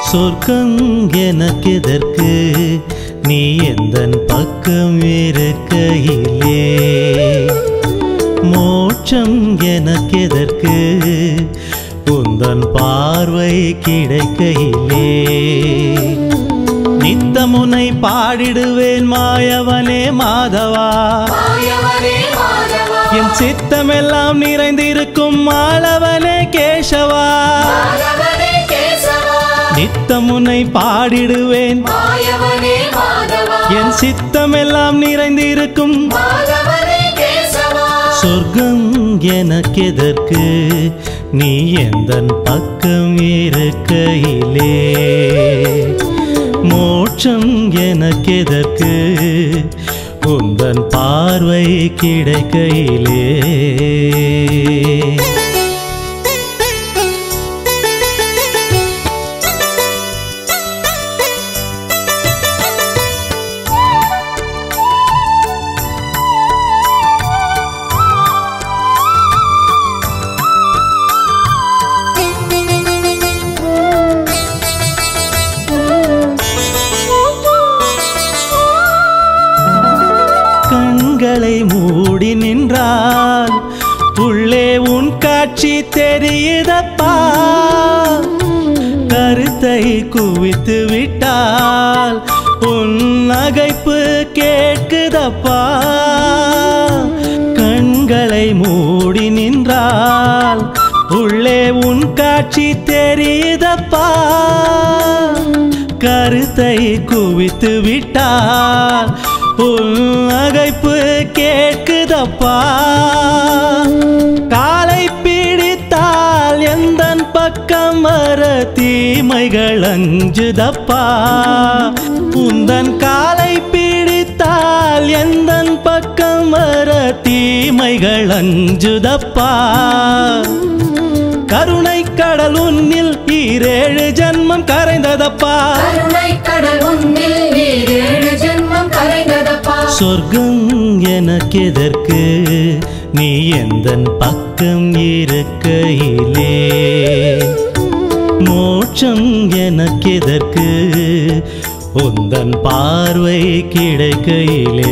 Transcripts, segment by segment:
சொர்க்கம் எனக்கெதற்கு நீ எந்தன் பக்கம் இருக்கையிலே மோட்சம் எனக்கெதற்கு உந்தன் பார்வை கிடைக்கையிலே நித்தமுனை பாடிடுவேன் மாயவனே மாதவா மாயவனே மாதவா என் சித்தமெல்லாம் நிறைந்திருக்கும் மாலவனே கேசவா மாதவனே கேசவா நித்தமுனை பாடிடுவேன் மாயவனே மாதவா என் சித்தமெல்லாம் நிறைந்திருக்கும் மாதவனே கேசவா சொர்க்கம் எனக்கெதற்கு நீ எந்தன் பக்கம் இருக்கையிலே மோட்சம் எனக்கெதற்கு உந்தன் பார்வை கிடைக்கையிலே கண்களை மூடி நின்றால் உள்ளே உன் காட்சி தெரியுதப்பா கருத்தை குவித்து விட்டால் உன் நகைப்பு கேட்குதப்பா கண்களை மூடி நின்றால் உள்ளே உன் காட்சி தெரியுதப்பா கருத்தை குவித்து விட்டால் உன் நகைப்பு கேட்குதப்பா காலை பிடித்தால் எந்தன் பக்கம் வர தீமைகள் அஞ்சுதப்பா உந்தன் காலை பிடித்தால் எந்தன் பக்கம் வர தீமைகள் அஞ்சுதப்பா கருணை கடல் உன்னில் ஈரேழு ஜன்மம் கரைந்ததப்பா கருணை கடல் உன்னில் நீரேழு ஜென்மம் கரைந்ததப்பா சொர்க்கம் எனக்கெதற்கு நீ எந்தன் பக்கம் இருக்கையிலே மோட்சம் எனக்கெதற்கு உந்தன் பார்வை கிடைக்கையிலே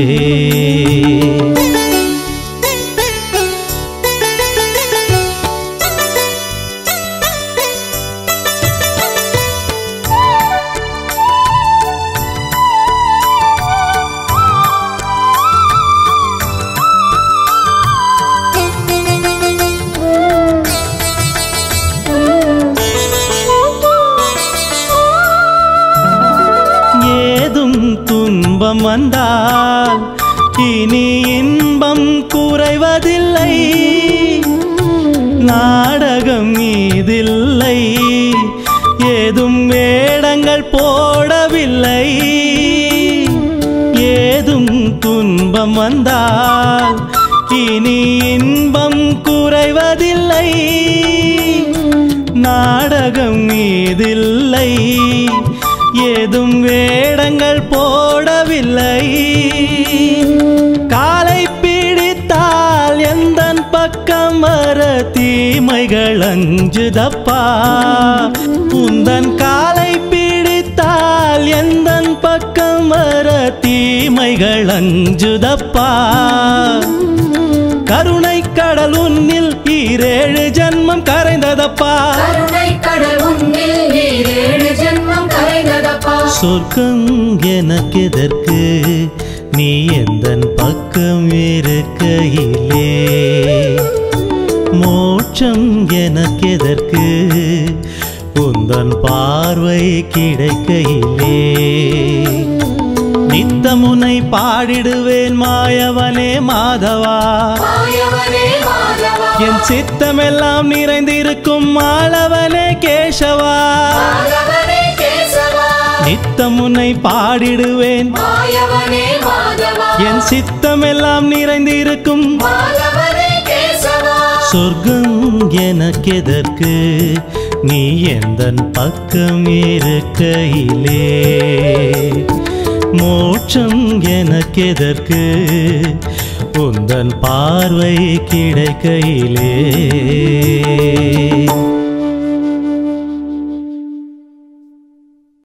ஏதும் துன்பம் வந்தால் இனி இன்பம் குறைவதில்லை நாடகம் மீதில்லை ஏதும் வேடங்கள் போடவில்லை ஏதும் துன்பம் வந்தால் இனி இன்பம் குறைவதில்லை நாடகம் மீதில்லை ஏதும் வேடங்கள் போடவில்லை காலை பிடித்தால் எந்தன் பக்கம் வர தீமைகள் அஞ்சுதப்பா உந்தன் காலை பிடித்தால் எந்தன் பக்கம் வர தீமைகள் அஞ்சுதப்பா கருணை கடல் உன்னில் ஈரேழு ஜன்மம் கரைந்ததப்பா கருணை கடல் உன்னில் நீரேழு ஜென்மம் கரைந்ததப்பா சொர்க்கம் எனக்கெதற்கு நீ எந்தன் பக்கம் இருக்கையிலே மோட்சம் எனக்கெதற்கு உந்தன் பார்வை கிடைக்கையிலே நித்தமுனை பாடிடுவேன் மாயவனே மாதவா மாயவனே மாதவா என் சித்தமெல்லாம் நிறைந்திருக்கும் மாலவனே கேசவா மாதவனே கேசவா நித்தமுனை பாடிடுவேன் மாயவனே மாதவா என் சித்தமெல்லாம் நிறைந்திருக்கும் மாதவனே கேசவா சொர்க்கம் எனக்கெதற்கு நீ எந்தன் பக்கம் இருக்கையிலே மோட்சம் எனக்கெதற்கு உந்தன் பார்வை கிடைக்கையிலே